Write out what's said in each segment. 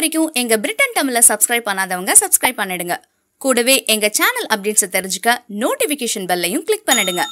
வரைக்கும் எங்க பிரிட்டன் தமிழை சப்ஸ்கிரைப் பண்ணாதவங்க சப்ஸ்கிரைப் பண்ணிடுங்க கூடவே எங்க சேனல் அப்டேட்ஸை தெரிஞ்சுக்க நோட்டிபிகேஷன் பெல்லையும் கிளிக் பண்ணிடுங்க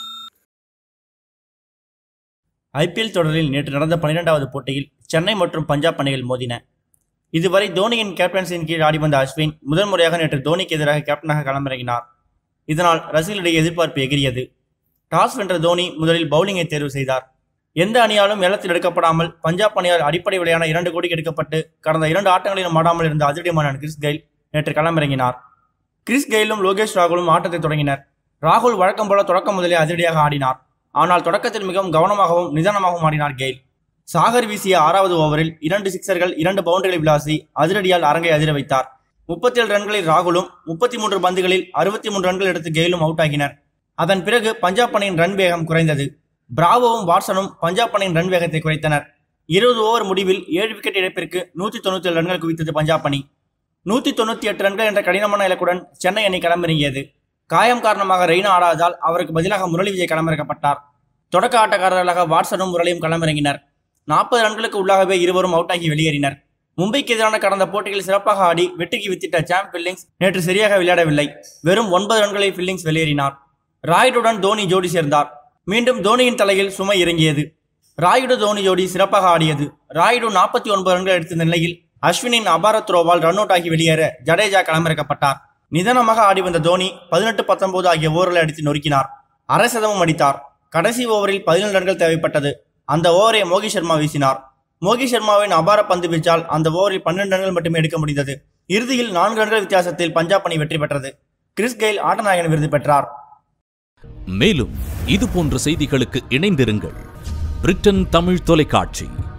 ஐபிஎல் தொடரில் நேற்று நடந்த பன்னிரெண்டாவது போட்டியில் சென்னை மற்றும் பஞ்சாப் அணிகள் மோதின இதுவரை தோனியின் கேப்டன்சியின் கீழ் ஆடி வந்த அஸ்வின் முதல் முறையாக நேற்று தோனிக்கு எதிராக கேப்டனாக களமிறங்கினார் இதனால் ரசிகர்களிடையே எதிர்பார்ப்பு எகிரியது டாஸ் வென்ற தோனி முதலில் பவுலிங்கை தேர்வு செய்தார் எந்த அணியாலும் ஏலத்தில் எடுக்கப்படாமல் பஞ்சாப் அணியால் அடிப்படை விலையான இரண்டு கோடிக்கு எடுக்கப்பட்டு கடந்த இரண்டு ஆட்டங்களிலும் ஆடாமல் இருந்த அதிரடியான கிறிஸ் கெயில் நேற்று களமிறங்கினார் கிறிஸ் கெயிலும் லோகேஷ் ராகுலும் ஆட்டத்தை தொடங்கினர் ராகுல் வழக்கம் போல தொடக்கம் முதலே அதிரடியாக ஆடினார் ஆனால் தொடக்கத்தில் மிகவும் கவனமாகவும் நிதானமாகவும் ஆடினார் கெயில் சாகர் வீசிய ஆறாவது ஓவரில் இரண்டு சிக்சர்கள் இரண்டு பவுண்டரிகளை விளாசி அதிரடியால் அரங்கை அதிர வைத்தார் முப்பத்தி ஏழு ரன்களில் ராகுலும் முப்பத்தி மூன்று பந்துகளில் அறுபத்தி மூன்று ரன்கள் எடுத்து கெயிலும் அவுட் ஆகினர் அதன் பிறகு பஞ்சாப் அணியின் ரன் வேகம் குறைந்தது பிராவோவும் வாட்சனும் பஞ்சாப் அணியின் ரன் வேகத்தை குறைத்தனர் இருபது ஓவர் முடிவில் ஏழு விக்கெட் இழப்பிற்கு நூற்றி தொண்ணூத்தி ஏழு ரன்கள் குவித்தது பஞ்சாப் அணி நூற்றி தொண்ணூற்றி எட்டு ரன்கள் என்ற கடினமான இலக்குடன் சென்னை அணி களமிறங்கியது காயம் காரணமாக ரெய்னா ஆடாததால் அவருக்கு பதிலாக முரளி விஜய் களமிறக்கப்பட்டார் தொடக்க ஆட்டக்காரர்களாக வாட்சனும் முரளியும் களமிறங்கினர் நாற்பது ரன்களுக்கு உள்ளாகவே இருவரும் அவுட் ஆகி வெளியேறினர் மும்பைக்கு எதிரான கடந்த போட்டியில் சிறப்பாக ஆடி வெற்றிக்கு வித்திட்ட சாம் பில்லிங்ஸ் நேற்று சரியாக விளையாடவில்லை வெறும் ஒன்பது ரன்களில் பில்லிங்ஸ் வெளியேறினார் ராய்டுடன் தோனி ஜோடி சேர்ந்தார் மீண்டும் தோனியின் தலையில் சுமை இறங்கியது ராயுடு தோனி ஜோடி சிறப்பாக ஆடியது ராயுடு நாற்பத்தி ஒன்பது ரன்கள் எடுத்த நிலையில் அஸ்வினின் அபார த்ரோவால் ரன் அவுட் ஆகி வெளியேற ஜடேஜா களமிறக்கப்பட்டார் நிதானமாக ஆடி வந்த தோனி பதினெட்டு பத்தொன்பது ஆகிய ஓவர்களை அடித்து நொறுக்கினார் அரை சதமும் அடித்தார் கடைசி ஓவரில் பதினேழு ரன்கள் தேவைப்பட்டது அந்த ஓவரை மோகி சர்மா வீசினார் மோகி சர்மாவின் அபார பந்து வீச்சால் அந்த ஓவரில் பன்னெண்டு ரன்கள் மட்டுமே எடுக்க முடிந்தது இறுதியில் நான்கு ரன்கள் வித்தியாசத்தில் பஞ்சாப் அணி வெற்றி பெற்றது கிறிஸ் கெயில் ஆட்டநாயகன் விருது பெற்றார் மேலும் இது போன்ற செய்திகளுக்கு இணைந்திருங்கள் பிரிட்டன் தமிழ் தொலைக்காட்சி